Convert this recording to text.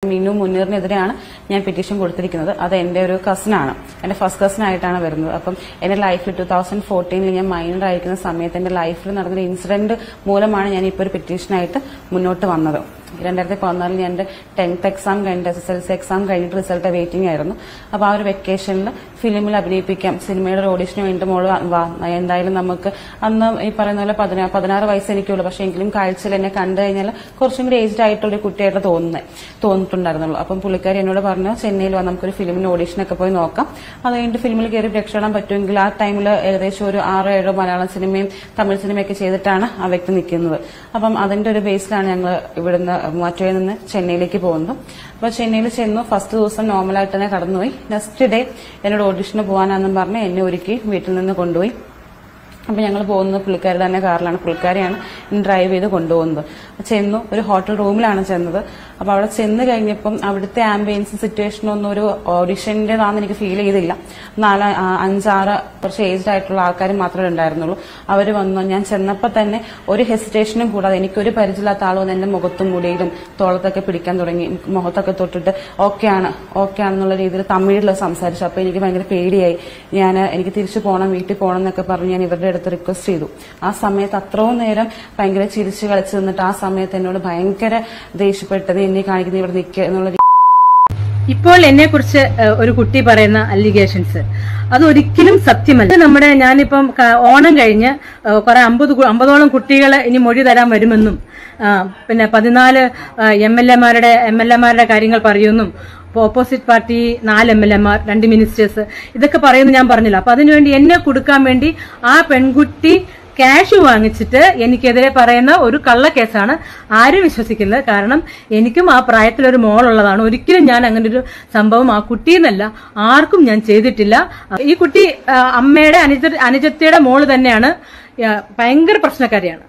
മിനു മുന്നീറിനെതിരെയാണ് ഞാൻ പെറ്റീഷൻ കൊടുത്തിരിക്കുന്നത് അത് എന്റെ ഒരു കസിനാണ് എന്റെ ഫസ്റ്റ് കസിൻ ആയിട്ടാണ് വരുന്നത് അപ്പം എന്റെ ലൈഫിൽ ടൂ തൗസൻഡ് ഫോർട്ടീനിൽ ഞാൻ മൈനർ ആയിരിക്കുന്ന സമയത്ത് എന്റെ ലൈഫിൽ നടന്നൊരു ഇൻസിഡന്റ് മൂലമാണ് ഞാൻ ഇപ്പോൾ ഒരു പെറ്റീഷനായിട്ട് മുന്നോട്ട് വന്നത് രണ്ടായിരത്തി പതിനാലിൽ ഞാൻ എന്റെ ടെൻത്ത് എക്സാം കഴിഞ്ഞിട്ട് S S L C exam കഴിഞ്ഞിട്ട് റിസൾട്ട് വെയിറ്റിംഗ് ആയിരുന്നു അപ്പോൾ ആ ഒരു വെക്കേഷനിൽ ഫിലിമിൽ അഭിനയിപ്പിക്കാം സിനിമയുടെ ഒരു ഓഡിഷന് വേണ്ടി മോള് വാ എന്തായാലും നമുക്ക് അന്ന് ഈ പറയുന്ന പോലെ പതിനാ പതിനാറ് വയസ്സ് എനിക്കുള്ളൂ പക്ഷേ എങ്കിലും കാഴ്ചയിൽ എന്നെ കണ്ടു കഴിഞ്ഞാൽ കുറച്ചും കൂടി ഏജ്ഡ് ആയിട്ടുള്ള ഒരു കുട്ടിയായിട്ട് തോന്നുന്നത് തോന്നിട്ടുണ്ടായിരുന്നുള്ളൂ അപ്പം പുള്ളിക്കാരി എന്നോട് പറഞ്ഞു ചെന്നൈയിൽ വന്ന് നമുക്കൊരു ഫിലിമിന് ഓഡിഷനൊക്കെ പോയി നോക്കാം അത് കഴിഞ്ഞിട്ട് ഫിലിമിൽ കയറി രക്ഷപ്പെടാൻ പറ്റുമെങ്കിൽ ആ ടൈമിൽ ഏകദേശം ഒരു ആറോ ഏഴോ മലയാളം സിനിമയും തമിഴ് സിനിമയൊക്കെ ചെയ്തിട്ടാണ് ആ വ്യക്തി നിൽക്കുന്നത് അപ്പം അതിന്റെ ഒരു ബേസിലാണ് ഞങ്ങൾ ഇവിടുന്ന് മാറ്റുവയിൽ നിന്ന് ചെന്നൈയിലേക്ക് പോകുന്നത് അപ്പോൾ ചെന്നൈയിൽ ചെന്നു ഫസ്റ്റ് ദിവസം നോർമലായിട്ട് തന്നെ കടന്നുപോയി നെക്സ്റ്റ് ഡേ എന്നോട് ഓഡിഷന് പോകാനാണെന്നും പറഞ്ഞ് എന്നെ ഒരുക്കി വീട്ടിൽ നിന്ന് കൊണ്ടുപോയി അപ്പം ഞങ്ങൾ പോകുന്നത് പുള്ളിക്കാരി തന്നെ കാറിലാണ് പുള്ളിക്കാരിയാണ് ഡ്രൈവ് ചെയ്ത് കൊണ്ടുപോകുന്നത് ചെന്നു ഒരു ഹോട്ടൽ റൂമിലാണ് ചെന്നത് അപ്പോൾ അവിടെ ചെന്ന് കഴിഞ്ഞപ്പം അവിടുത്തെ ആംബിയൻസ് സിറ്റുവേഷനും ഒന്നും ഒരു ഓഡിഷൻ്റെതാണെന്ന് എനിക്ക് ഫീൽ ചെയ്തില്ല നാല് ആ, അഞ്ചാറ് കുറച്ച് ഏജ്ഡ് ആയിട്ടുള്ള ആൾക്കാർ മാത്രമേ ഉണ്ടായിരുന്നുള്ളൂ അവർ വന്നു ഞാൻ ചെന്നപ്പോൾ തന്നെ ഒരു ഹെസിറ്റേഷനും കൂടാതെ എനിക്കൊരു പരിചയമില്ലാത്ത ആൾ വന്ന് എൻ്റെ മുഖത്തും മുടിയിലും തോളത്തൊക്കെ പിടിക്കാൻ തുടങ്ങി മുഖത്തൊക്കെ തൊട്ടിട്ട് ഓക്കെയാണ് ഓക്കെ ആണെന്നുള്ള രീതിയിൽ തമിഴിൽ സംസാരിച്ചു അപ്പോൾ എനിക്ക് ഭയങ്കര പേടിയായി ഞാൻ എനിക്ക് തിരിച്ചു പോകണം വീട്ടിൽ പോകണം എന്നൊക്കെ പറഞ്ഞ് ഞാൻ ഇവരുടെ അടുത്ത് റിക്വസ്റ്റ് ചെയ്തു ആ സമയത്ത് അത്രയും നേരം ഭയങ്കര ചിരിച്ചു കളിച്ച് നിന്നിട്ട് ആ സമയത്ത് എന്നോട് ഭയങ്കര ദേഷ്യപ്പെട്ടത് എന്നെ കാണിക്കുന്നത് ഇവിടെ നിൽക്കുക എന്നുള്ള ഇപ്പോൾ എന്നെ കുറിച്ച് ഒരു കുട്ടി പറയുന്ന അലിഗേഷൻസ് അത് ഒരിക്കലും സത്യമല്ല ഇത് നമ്മുടെ ഞാനിപ്പം ക- ഓണം കഴിഞ്ഞ് ഏഹ്, കുറെ അമ്പത് കു- അമ്പതോളം കുട്ടികൾ ഇനി മൊഴി തരാൻ വരുമെന്നും ആ, പിന്നെ പതിനാല് എം എൽ എമാരുടെ എം എൽ എമാരുടെ കാര്യങ്ങൾ പറയുമെന്നും ഇപ്പൊ ഓപ്പോസിറ്റ് പാർട്ടി നാല് എം എൽ എമാർ രണ്ട് മിനിസ്റ്റേഴ്സ് ഇതൊക്കെ പറയുന്നു ഞാൻ പറഞ്ഞില്ല അപ്പൊ അതിനുവേണ്ടി എന്നെ കൊടുക്കാൻ വേണ്ടി ആ പെൺകുട്ടി ക്യാഷ് വാങ്ങിച്ചിട്ട് എനിക്കെതിരെ പറയുന്ന ഒരു കള്ളക്കേസാണ് ആരും വിശ്വസിക്കുന്നത് കാരണം എനിക്കും ആ പ്രായത്തിലൊരു മോളുള്ളതാണ് ഒരിക്കലും ഞാൻ അങ്ങനെ ഒരു സംഭവം ആ കുട്ടിയെന്നല്ല ആർക്കും ഞാൻ ചെയ്തിട്ടില്ല ഈ കുട്ടി ആ, അമ്മയുടെ അനുജ അനുജത്തിയുടെ മോള് തന്നെയാണ് ആ, ഭയങ്കര പ്രശ്നക്കാരിയാണ്